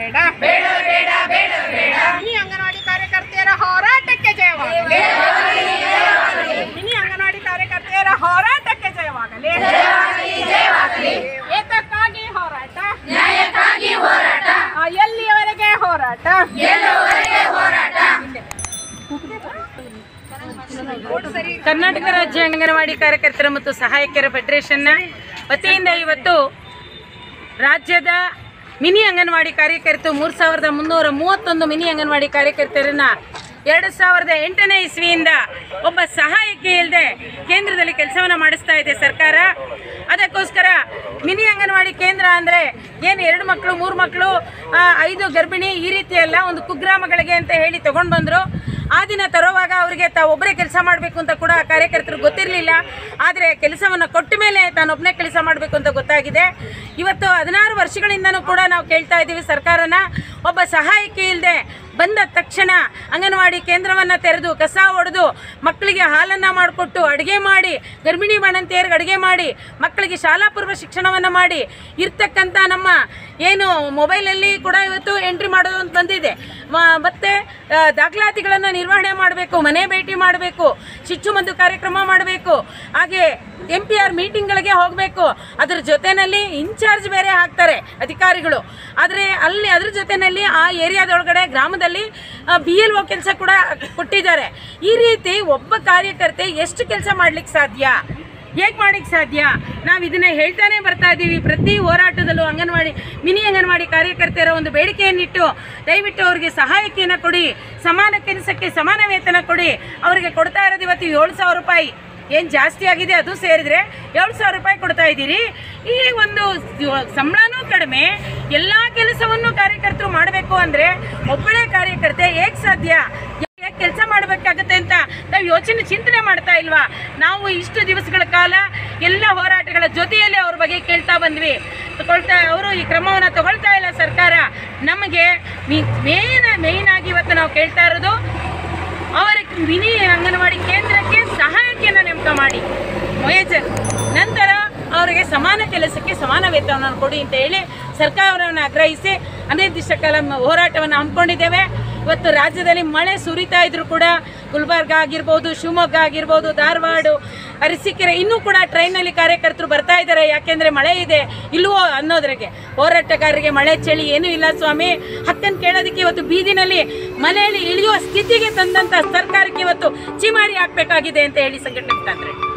ಬೇಡ ಮಿನಿ ಅಂಗನವಾಡಿ ಕಾರ್ಯಕರ್ತೆಯರ ಹೋರಾಟಕ್ಕೆ ಜಯವಾಗಲಿ ಮಿನಿ ಅಂಗನವಾಡಿ ಕಾರ್ಯಕರ್ತೆಯರ ಹೋರಾಟಕ್ಕೆ ಜಯವಾಗಲಿ ಏತಕ್ಕಾಗಿ ಹೋರಾಟ ಆ, ಎಲ್ಲಿಯವರೆಗೆ ಹೋರಾಟ ಕರ್ನಾಟಕ ರಾಜ್ಯ ಅಂಗನವಾಡಿ ಕಾರ್ಯಕರ್ತರ ಮತ್ತು ಸಹಾಯಕರ ಫೆಡರೇಷನ್ನ ವತಿಯಿಂದ ಇವತ್ತು ರಾಜ್ಯದ ಮಿನಿ ಅಂಗನವಾಡಿ ಕಾರ್ಯಕರ್ತರು ಮೂರು ಸಾವಿರದ ಮುನ್ನೂರ ಮೂವತ್ತೊಂದು ಮಿನಿ ಅಂಗನವಾಡಿ ಕಾರ್ಯಕರ್ತರನ್ನ ಎರಡು ಸಾವಿರದ ಎಂಟನೇ ಇಸ್ವಿಯಿಂದ ಒಬ್ಬ ಸಹಾಯಕಿ ಇಲ್ಲದೆ ಕೇಂದ್ರದಲ್ಲಿ ಕೆಲಸವನ್ನು ಮಾಡಿಸ್ತಾ ಇದೆ ಸರ್ಕಾರ ಅದಕ್ಕೋಸ್ಕರ ಮಿನಿ ಅಂಗನವಾಡಿ ಕೇಂದ್ರ ಅಂದರೆ ಏನು ಎರಡು ಮಕ್ಕಳು ಮೂರು ಮಕ್ಕಳು ಆ, ಐದು ಗರ್ಭಿಣಿ ಈ ರೀತಿ ಎಲ್ಲ ಒಂದು ಕುಗ್ರಾಮಗಳಿಗೆ ಅಂತ ಹೇಳಿ ತಗೊಂಡು ಬಂದರು ಆ ದಿನ ತರುವಾಗ ಅವರಿಗೆ ತಾವೊಬ್ಬರೇ ಕೆಲಸ ಮಾಡಬೇಕು ಅಂತ ಕೂಡ ಆ ಕಾರ್ಯಕರ್ತರು ಗೊತ್ತಿರಲಿಲ್ಲ ಆದರೆ ಕೆಲಸವನ್ನು ಕೊಟ್ಟ ಮೇಲೆ ತಾನೊಬ್ಬನೇ ಕೆಲಸ ಮಾಡಬೇಕು ಅಂತ ಗೊತ್ತಾಗಿದೆ ಇವತ್ತು ಹದಿನಾರು ವರ್ಷಗಳಿಂದನೂ ಕೂಡ ನಾವು ಕೇಳ್ತಾ ಇದ್ದೀವಿ ಸರ್ಕಾರನ ಒಬ್ಬ ಸಹಾಯಕಿ ಇಲ್ಲದೆ ಬಂದ ತಕ್ಷಣ ಅಂಗನವಾಡಿ ಕೇಂದ್ರವನ್ನು ತೆರೆದು ಕಸ ಹೊಡೆದು ಮಕ್ಕಳಿಗೆ ಹಾಲನ್ನು ಮಾಡಿಕೊಟ್ಟು ಅಡುಗೆ ಮಾಡಿ ಗರ್ಭಿಣಿ ಬಾಣಂತಿಯರಿಗೆ ಅಡುಗೆ ಮಾಡಿ ಮಕ್ಕಳಿಗೆ ಶಾಲಾ ಪೂರ್ವ ಶಿಕ್ಷಣವನ್ನು ಮಾಡಿ ಇರ್ತಕ್ಕಂಥ ನಮ್ಮ ಏನು ಮೊಬೈಲಲ್ಲಿ ಕೂಡ ಇವತ್ತು ಎಂಟ್ರಿ ಮಾಡೋದು ಅಂತ ಬಂದಿದೆ ಮ- ಮತ್ತೆ ಆ, ದಾಖಲಾತಿಗಳನ್ನು ನಿರ್ವಹಣೆ ಮಾಡಬೇಕು ಮನೆ ಭೇಟಿ ಮಾಡಬೇಕು ಚುಚ್ಚುಮದ್ದು ಕಾರ್ಯಕ್ರಮ ಮಾಡಬೇಕು ಹಾಗೆ ಎಂ ಪಿ ಆರ್ ಮೀಟಿಂಗ್ಗಳಿಗೆ ಹೋಗಬೇಕು ಅದ್ರ ಜೊತೆಯಲ್ಲಿ ಇನ್ಚಾರ್ಜ್ ಬೇರೆ ಹಾಕ್ತಾರೆ ಅಧಿಕಾರಿಗಳು ಆದರೆ ಅಲ್ಲಿ ಅದ್ರ ಜೊತೆಯಲ್ಲಿ ಆ ಏರಿಯಾದೊಳಗಡೆ ಗ್ರಾಮದಲ್ಲಿ ಬಿ ಎಲ್ ಒ ಕೆಲಸ ಕೂಡ ಕೊಟ್ಟಿದ್ದಾರೆ ಈ ರೀತಿ ಒಬ್ಬ ಕಾರ್ಯಕರ್ತೆ ಎಷ್ಟು ಕೆಲಸ ಮಾಡ್ಲಿಕ್ಕೆ ಸಾಧ್ಯ ಹೇಗೆ ಮಾಡಲಿಕ್ಕೆ ಸಾಧ್ಯ ನಾವು ಇದನ್ನ ಹೇಳ್ತಾನೆ ಬರ್ತಾ ಇದ್ದೀವಿ ಪ್ರತಿ ಹೋರಾಟದಲ್ಲೂ ಅಂಗನವಾಡಿ ಮಿನಿ ಅಂಗನವಾಡಿ ಕಾರ್ಯಕರ್ತೆಯರ ಒಂದು ಬೇಡಿಕೆಯನ್ನಿಟ್ಟು ದಯವಿಟ್ಟು ಅವರಿಗೆ ಸಹಾಯಕಿಯನ್ನು ಕೊಡಿ ಸಮಾನ ಕೆಲಸಕ್ಕೆ ಸಮಾನ ವೇತನ ಕೊಡಿ ಅವರಿಗೆ ಕೊಡ್ತಾ ಇರೋದು ಇವತ್ತು ಏಳು ಸಾವಿರ ರೂಪಾಯಿ ಏನು ಜಾಸ್ತಿ ಆಗಿದೆ ಅದು ಸೇರಿದ್ರೆ ಏಳು ಸಾವಿರ ರೂಪಾಯಿ ಕೊಡ್ತಾ ಇದ್ದೀರಿ ಈ ಒಂದು ಸಂಬಳನೂ ಕಡಿಮೆ ಎಲ್ಲ ಕೆಲಸವನ್ನು ಕಾರ್ಯಕರ್ತರು ಮಾಡಬೇಕು ಅಂದರೆ ಒಬ್ಬಳೇ ಕಾರ್ಯಕರ್ತೆ ಹೇಗೆ ಸಾಧ್ಯ ಯಾಕೆ ಕೆಲಸ ಮಾಡಬೇಕಾಗತ್ತೆ ಅಂತ ನಾವು ಯೋಚನೆ ಚಿಂತನೆ ಮಾಡ್ತಾ ಇಲ್ವಾ ನಾವು ಇಷ್ಟು ದಿವಸಗಳ ಕಾಲ ಎಲ್ಲ ಹೋರಾಟಗಳ ಜೊತೆಯಲ್ಲಿ ಅವ್ರ ಬಗ್ಗೆ ಕೇಳ್ತಾ ಬಂದ್ವಿ ತಗೊಳ್ತಾ ಅವರು ಈ ಕ್ರಮವನ್ನು ತಗೊಳ್ತಾ ಇಲ್ಲ ಸರ್ಕಾರ ನಮಗೆ ಮೇನ್ ಮೇಯ್ನ್ ಆಗಿ ಇವತ್ತು ನಾವು ಕೇಳ್ತಾ ಇರೋದು ಅವರ ಮಿನಿ ಅಂಗನವಾಡಿ ಕೇಂದ್ರಕ್ಕೆ ಸಹಾಯಕಿಯನ್ನು ನೇಮಕ ಮಾಡಿ ಮೇಜರ್ ನಂತರ ಅವರಿಗೆ ಸಮಾನ ಕೆಲಸಕ್ಕೆ ಸಮಾನ ವೇತನವನ್ನು ಕೊಡಿ ಅಂತ ಹೇಳಿ ಸರ್ಕಾರವನ್ನು ಆಗ್ರಹಿಸಿ ಅನಿರ್ದಿಷ್ಟ ಕಾಲ ಮ- ಹೋರಾಟವನ್ನು ಹಮ್ಮಿಕೊಂಡಿದ್ದೇವೆ ಇವತ್ತು ರಾಜ್ಯದಲ್ಲಿ ಮಳೆ ಸುರಿತಾ ಇದ್ರು ಕೂಡ ಗುಲ್ಬರ್ಗ ಆಗಿರ್ಬೋದು ಶಿವಮೊಗ್ಗ ಆಗಿರ್ಬೋದು ಧಾರವಾಡ ಅರಸೀಕೆರೆ ಇನ್ನೂ ಕೂಡ ಟ್ರೈನಲ್ಲಿ ಕಾರ್ಯಕರ್ತರು ಬರ್ತಾ ಇದ್ದಾರೆ ಯಾಕೆಂದರೆ ಮಳೆ ಇದೆ ಇಲ್ವೋ ಅನ್ನೋದ್ರಿಗೆ ಹೋರಾಟಗಾರರಿಗೆ ಮಳೆ ಚಳಿ ಏನೂ ಇಲ್ಲ ಸ್ವಾಮಿ ಹಕ್ಕನ್ನು ಕೇಳೋದಕ್ಕೆ ಇವತ್ತು ಬೀದಿನಲ್ಲಿ ಮನೆಯಲ್ಲಿ ಇಳಿಯುವ ಸ್ಥಿತಿಗೆ ತಂದಂಥ ಸರ್ಕಾರಕ್ಕೆ ಇವತ್ತು ಚಿಮಾರಿ ಹಾಕಬೇಕಾಗಿದೆ ಅಂತ ಹೇಳಿ ಸಂಘಟನೆ ಮುಖಾಂತರ